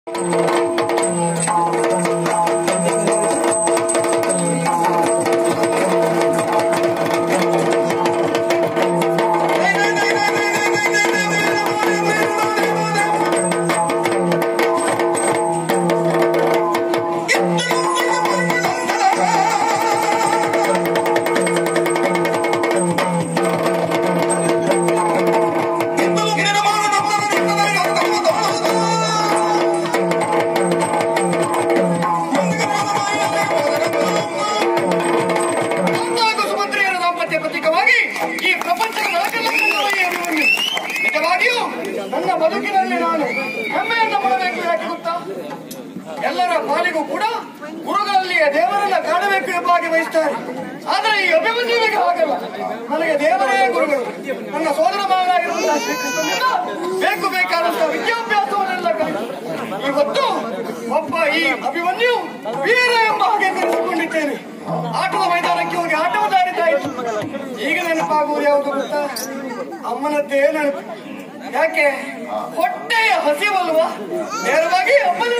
ಹಾಗೂ ಸುಭದ್ರೆಯರ ದಾಂಪತ್ಯ ಪ್ರತೀಕವಾಗಿ ಈ ಪ್ರಪಂಚದ ನಾಲ್ಕನೇ ಅಭಿಮನ್ಯು ನಿಜವಾಗಿಯೂ ನನ್ನ ಬದುಕಿನಲ್ಲಿ ನಾನು ಹೆಮ್ಮೆಯನ್ನು ಪಡಬೇಕು ಯಾಕೆ ಗೊತ್ತಾ ಎಲ್ಲರ ಪಾಲಿಗೂ ಕೂಡ ಗುರುಗಳಲ್ಲಿಯೇ ದೇವರನ್ನ ಕಾಣಬೇಕು ಎಂಬಾಗಿ ಬಯಸ್ತಾರೆ ಆದರೆ ಈ ಅಭಿಮನ್ಯುವಿಗೆ ಹಾಗಲ್ಲ ನನಗೆ ದೇವರೇ ಗುರುಗಳು ನನ್ನ ಸೋದರ ಮಗನಾಗಿರುವಂತಹ ಶ್ರೀಕೃಷ್ಣನಿಂದ ಬೇಕು ಬೇಕಾದಂತಹ ವಿದ್ಯಾಭ್ಯಾಸವನ್ನೆಲ್ಲ ಕಲಿತು ಇವತ್ತು ಒಬ್ಬ ಈ ಅಭಿಮನ್ಯು ವೀರ ಎಂಬ ಹಾಗೆ ಕರೆಸಿಕೊಂಡಿದ್ದೇನೆ ಆಟದ ಮೈದಾನಕ್ಕೆ ಹೋಗಿ ಆಟವನ್ನಾಡಿತಾ ಇತ್ತು ಈಗ ನೆನಪಾಗುವುದು ಯಾವುದು ಗೊತ್ತಾ ಅಮ್ಮನದ್ದೇ ನೆನಪು ಯಾಕೆ ಹೊಟ್ಟೆಯ ಹಸಿವಲ್ವಾ ನೇರವಾಗಿ ಅಮ್ಮನ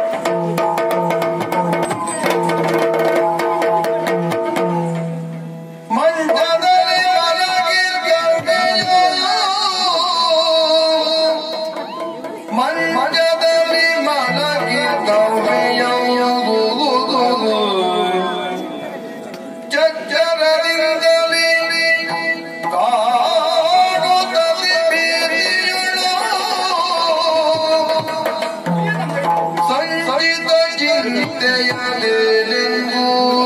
ಮಂಚದಲ್ಲಿ ಮಲಗಿದ್ದೆಯೋ. ಮಂಚದಲ್ಲಿ ಮಲಗಿದ್ದೆಯೋ. ಚಚ್ಚರದಿಂದಲೇ ಕಾಡುತ್ತಲೇ ಬೀರಿಯಳು. ಸಂಚಿತ ಚಿಂತೆಯಲೇನೆಂದು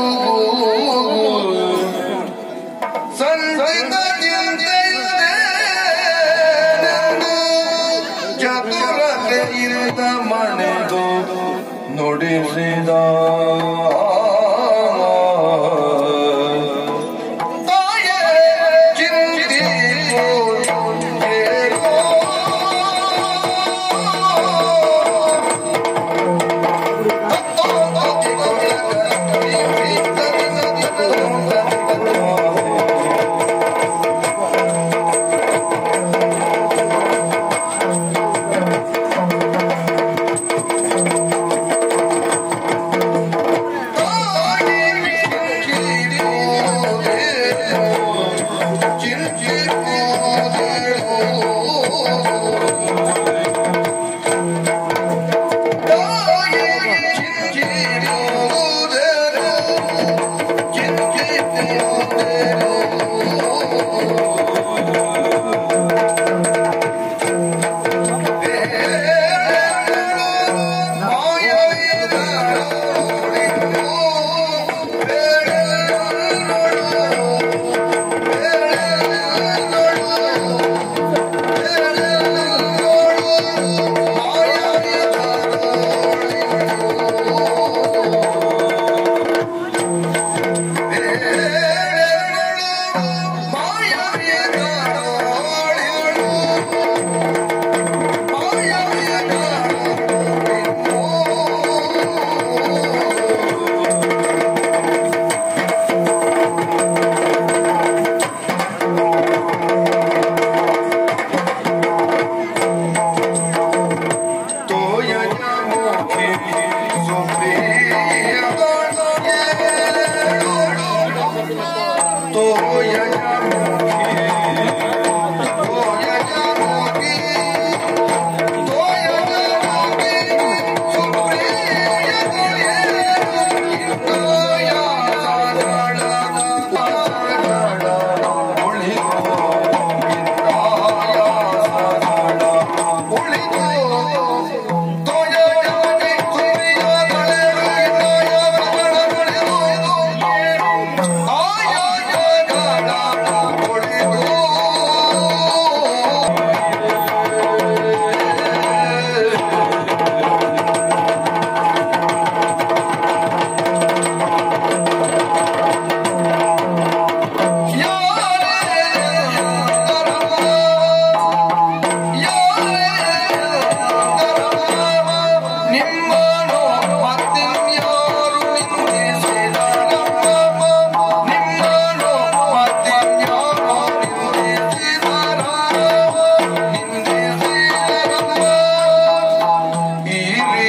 ಸಂಚಿತ ಚಿಂತೆಯಲೇನೆಂದು ಚತುರತೆಯಿಂದ ಮಣೆದು ನುಡಿಸಿದ ತಾಯೇ ಚಿಂತಿಸು ಏಕೋ.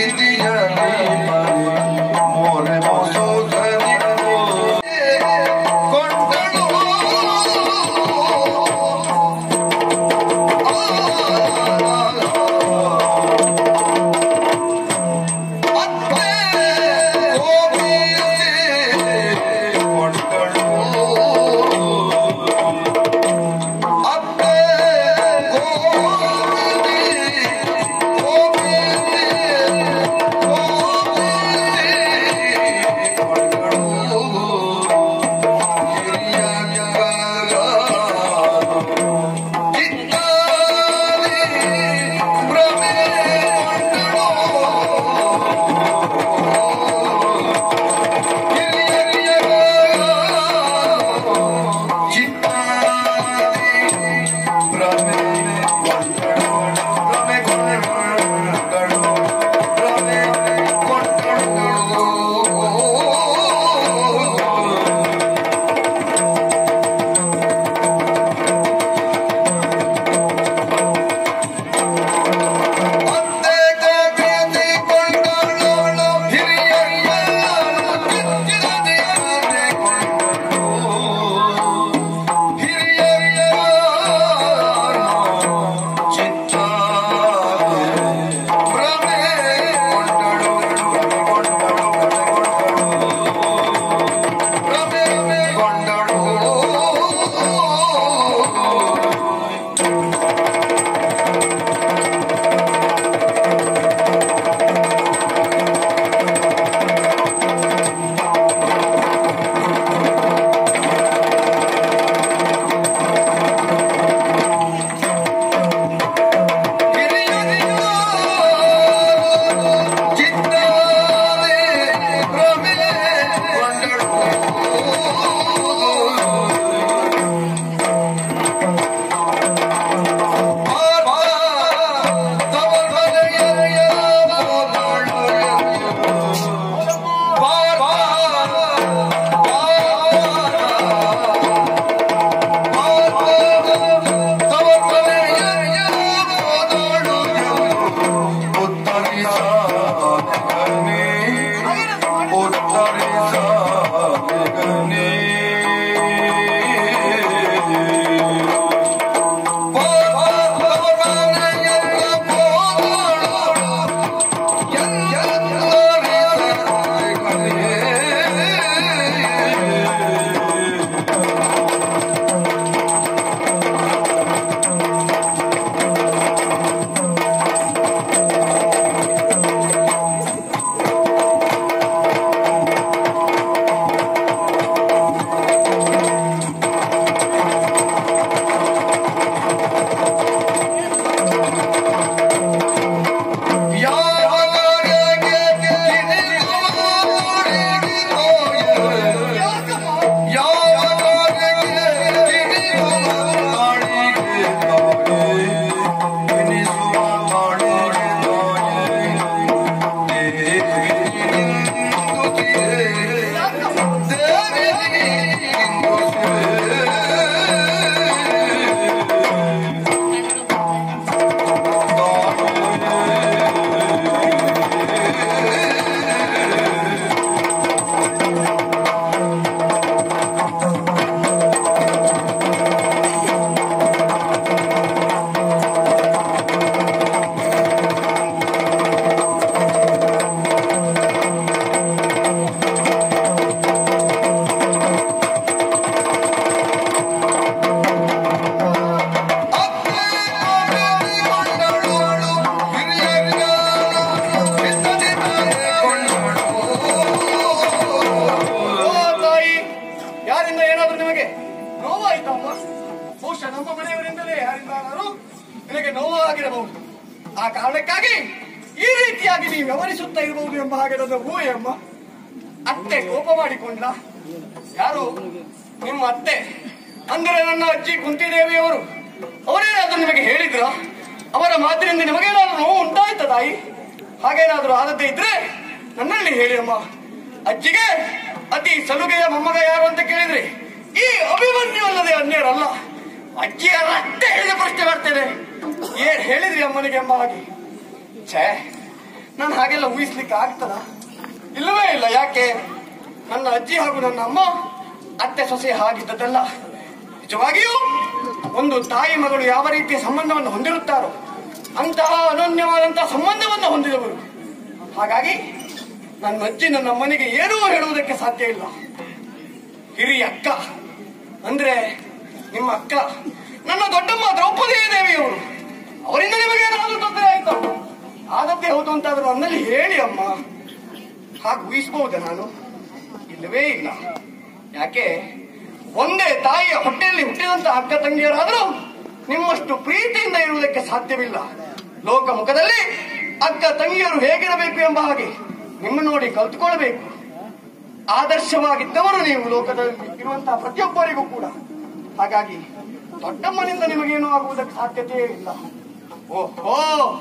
ಆಗಿರಬಹುದು ಆ ಕಾರಣಕ್ಕಾಗಿ ಈ ರೀತಿಯಾಗಿ ನೀವು ವ್ಯವಹರಿಸುತ್ತಾ ಇರಬಹುದು ಎಂಬ ಹಾಗೆ ನನ್ನ ಊಹೆ ಅಮ್ಮ ಅತ್ತೆ ಕೋಪ ಮಾಡಿಕೊಂಡ್ಲ ಯಾರು ನಿಮ್ಮ ಅತ್ತೆ ಅಂದರೆ ನನ್ನ ಅಜ್ಜಿ ಕುಂತಿದೇವಿಯವರು ಅವರೇನಾದ್ರೂ ನಿಮಗೆ ಹೇಳಿದ್ರ ಅವರ ಮಾತಿನಿಂದ ನಿಮಗೇನಾದ್ರೂ ನೋವು ಉಂಟಾಯ್ತ ತಾಯಿ ಹಾಗೇನಾದ್ರೂ ಆದದ್ದೇ ಇದ್ರೆ ನನ್ನಲ್ಲಿ ಹೇಳಿ ಅಮ್ಮ ಅಜ್ಜಿಗೆ ಅತಿ ಸಲುಗೆಯ ಮೊಮ್ಮಗ ಯಾರು ಅಂತ ಕೇಳಿದ್ರಿ ಈ ಅಭಿಮನ್ಯು ಅಲ್ಲದೆ ಅನ್ಯರಲ್ಲ ಅಜ್ಜಿಯ ರಕ್ತ ಹೇಳಿದ ಪ್ರಶ್ನೆ ಮಾಡ್ತೇನೆ ಏನ್ ಹೇಳಿದ್ರಿ ಅಮ್ಮನಿಗೆ ಎಂಬ ಹಾಗೆ ಛೇ ನಾನು ಹಾಗೆಲ್ಲ ಊಹಿಸ್ಲಿಕ್ಕೆ ಆಗ್ತದ ಇಲ್ಲವೇ ಇಲ್ಲ ಯಾಕೆ ನನ್ನ ಅಜ್ಜಿ ಹಾಗೂ ನನ್ನ ಅಮ್ಮ ಅತ್ತೆ ಸೊಸೆ ಹಾಗಿದ್ದದಲ್ಲ ನಿಜವಾಗಿಯೂ ಒಂದು ತಾಯಿ ಮಗಳು ಯಾವ ರೀತಿಯ ಸಂಬಂಧವನ್ನು ಹೊಂದಿರುತ್ತಾರೋ ಅಂತಹ ಅನನ್ಯವಾದಂತಹ ಸಂಬಂಧವನ್ನು ಹೊಂದಿದವರು ಹಾಗಾಗಿ ನನ್ನ ಅಜ್ಜಿ ನನ್ನ ಅಮ್ಮನಿಗೆ ಏನೂ ಹೇಳುವುದಕ್ಕೆ ಸಾಧ್ಯ ಇಲ್ಲ ಹಿರಿಯ ಅಕ್ಕ ಅಂದ್ರೆ ನಿಮ್ಮ ಅಕ್ಕ ನನ್ನ ದೊಡ್ಡಮ್ಮ ದ್ರೌಪದಿ ದೇವಿಯವರು ಅವರಿಂದ ನಿಮಗೆ ಏನಾದರೂ ತೊಂದರೆ ಆಯ್ತು ಆದದ್ದೇ ಹೌದು ಅಂತಾದ್ರೂ ನನ್ನಲ್ಲಿ ಹೇಳಿ ಅಮ್ಮ ಹಾಗೆ ಊಹಿಸಬಹುದ ನಾನು ಇಲ್ಲವೇ ಇಲ್ಲ ಯಾಕೆ ಒಂದೇ ತಾಯಿಯ ಹೊಟ್ಟೆಯಲ್ಲಿ ಹುಟ್ಟಿದಂತ ಅಕ್ಕ ತಂಗಿಯರಾದರೂ ನಿಮ್ಮಷ್ಟು ಪ್ರೀತಿಯಿಂದ ಇರುವುದಕ್ಕೆ ಸಾಧ್ಯವಿಲ್ಲ ಲೋಕ ಮುಖದಲ್ಲಿ ಅಕ್ಕ ತಂಗಿಯರು ಹೇಗಿರಬೇಕು ಎಂಬ ಹಾಗೆ ನಿಮ್ಮ ನೋಡಿ ಕಲ್ತುಕೊಳ್ಳಬೇಕು ಆದರ್ಶವಾಗಿದ್ದವರು ನೀವು ಲೋಕದಲ್ಲಿ ಇರುವಂತಹ ಪ್ರತಿಯೊಬ್ಬರಿಗೂ ಕೂಡ ಹಾಗಾಗಿ ದೊಡ್ಡಮ್ಮನಿಂದ ನಿಮಗೇನು ಆಗುವುದಕ್ಕೆ ಸಾಧ್ಯತೆಯೇ ಇಲ್ಲ ಓಹೋ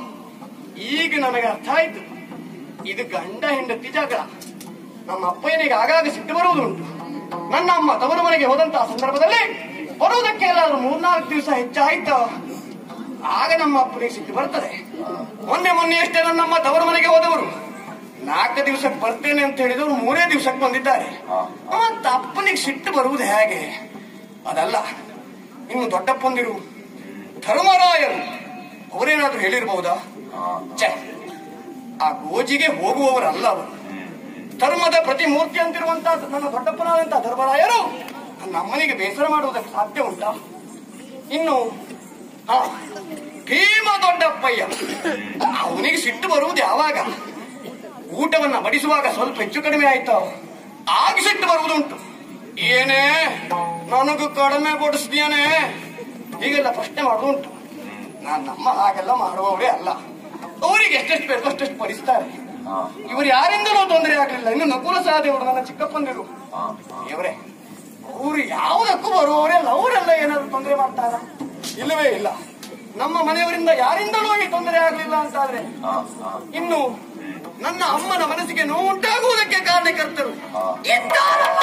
ಈಗ ನನಗೆ ಅರ್ಥ ಆಯ್ತು ಇದು ಗಂಡ ಹೆಂಡತಿ ಜಗಳ ನಮ್ಮ ಅಪ್ಪಯ್ಯನಿಗೆ ಆಗಾಗ ಸಿಟ್ಟು ಬರುವುದುಂಟು ನನ್ನ ಅಮ್ಮ ತವರು ಮನೆಗೆ ಹೋದಂತಹ ಸಂದರ್ಭದಲ್ಲಿ ಬರುವುದಕ್ಕೆ ಎಲ್ಲಾದ್ರೂ ಮೂರ್ನಾಲ್ಕು ದಿವಸ ಹೆಚ್ಚಾಯ್ತು ಆಗ ನಮ್ಮ ಅಪ್ಪನಿಗೆ ಸಿಟ್ಟು ಬರ್ತದೆ ಮೊನ್ನೆ ಮೊನ್ನೆ ಅಷ್ಟೇ ನನ್ನಮ್ಮ ತವರು ಮನೆಗೆ ಹೋದವರು ನಾಲ್ಕು ದಿವಸಕ್ಕೆ ಬರ್ತೇನೆ ಅಂತ ಹೇಳಿದವರು ಮೂರೇ ದಿವಸಕ್ಕೆ ಬಂದಿದ್ದಾರೆ ಮತ್ತ ಅಪ್ಪನಿಗೆ ಸಿಟ್ಟು ಬರುವುದು ಹೇಗೆ ಅದಲ್ಲ ಇನ್ನು ದೊಡ್ಡಪ್ಪಂದಿರು ಧರ್ಮರಾಯರು ಅವರೇನಾದ್ರೂ ಹೇಳಿರ್ಬಹುದಾ ಛೆ, ಆ ಗೋಜಿಗೆ ಹೋಗುವವರಲ್ಲ ಅವರು ಧರ್ಮದ ಪ್ರತಿಮೂರ್ತಿ ಅಂತಿರುವಂತಹ ನನ್ನ ದೊಡ್ಡಪ್ಪನಾದಂತಹ ಧರ್ಮರಾಯರು ನನ್ನ ಅಮ್ಮನಿಗೆ ಬೇಸರ ಮಾಡುವುದಕ್ಕೆ ಸಾಧ್ಯ ಉಂಟಾ ಇನ್ನು ಆ, ಭೀಮ ದೊಡ್ಡಪ್ಪಯ್ಯ ಅವನಿಗೆ ಸಿಟ್ಟು ಬರುವುದು ಯಾವಾಗ ಊಟವನ್ನ ಬಡಿಸುವಾಗ ಸ್ವಲ್ಪ ಹೆಚ್ಚು ಕಡಿಮೆ ಆಯ್ತು ಆಗ ಸಿಟ್ಟು ಬರುವುದುಂಟು ಏನೇ ನನಗೂ ಕಡಿಮೆ ಬಡಿಸ್ತೀಯನೇ ಹೀಗೆಲ್ಲ ಪ್ರಶ್ನೆ ಮಾಡುವುದುಂಟು ನಾನು ನಮ್ಮ ಹಾಗೆಲ್ಲ ಮಾಡುವವರೇ ಅಲ್ಲ ಅವರಿಗೆ ಎಷ್ಟೆಷ್ಟು ಬೇಕೋ ಅಷ್ಟೆಷ್ಟು ಬಡಿಸ್ತಾರೆ ಇವರು ಯಾರಿಂದಲೂ ತೊಂದರೆ ಆಗಲಿಲ್ಲ ಇನ್ನು ನಕುಲ ಸಹದೇವರು ನನ್ನ ಚಿಕ್ಕಪ್ಪಂದಿರು ಇವರೇ ಅವರು ಯಾವುದಕ್ಕೂ ಬರುವವರೇ ಅಲ್ಲ ಅವರೆಲ್ಲ ಏನಾದ್ರು ತೊಂದರೆ ಮಾಡ್ತಾರ ಇಲ್ಲವೇ ಇಲ್ಲ ನಮ್ಮ ಮನೆಯವರಿಂದ ಯಾರಿಂದಲೂ ಈ ತೊಂದರೆ ಆಗಲಿಲ್ಲ ಅಂತಾದ್ರೆ ಇನ್ನು ನನ್ನ ಅಮ್ಮನ ಮನಸ್ಸಿಗೆ ನೋವುಂಟಾಗುವುದಕ್ಕೆ ಕಾರಣಕರ್ತರು ಇದ್ದಾರಲ್ಲ.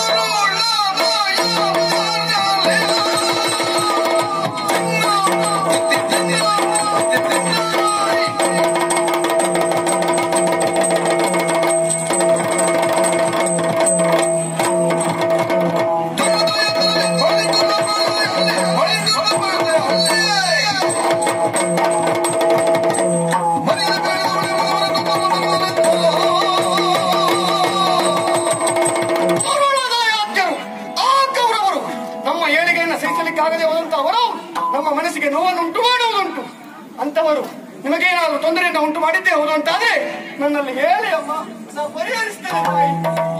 ಅರುಣೋದಯಾದ್ಯರು, ಆ ಕೌರವರು ನಮ್ಮ ಏಳಿಗೆಯನ್ನು ಸಹಿಸಲಿಕ್ಕಾಗದೆ ಹೋದಂತ ಅವರು ನಮ್ಮ ಮನಸ್ಸಿಗೆ ನೋವನ್ನು ಉಂಟು ಮಾಡುವುದುಂಟು ಅಂತವರು ನಿಮಗೇನಾದ್ರೂ ತೊಂದರೆಯನ್ನು ಉಂಟು ಮಾಡಿದ್ದೇ ಹೌದು ಅಂತಾದ್ರೆ ನನ್ನಲ್ಲಿ ಹೇಳಿ ಅಮ್ಮ ನಾವು ಪರಿಹರಿಸ್ತೇನೆ ತಾಯಿ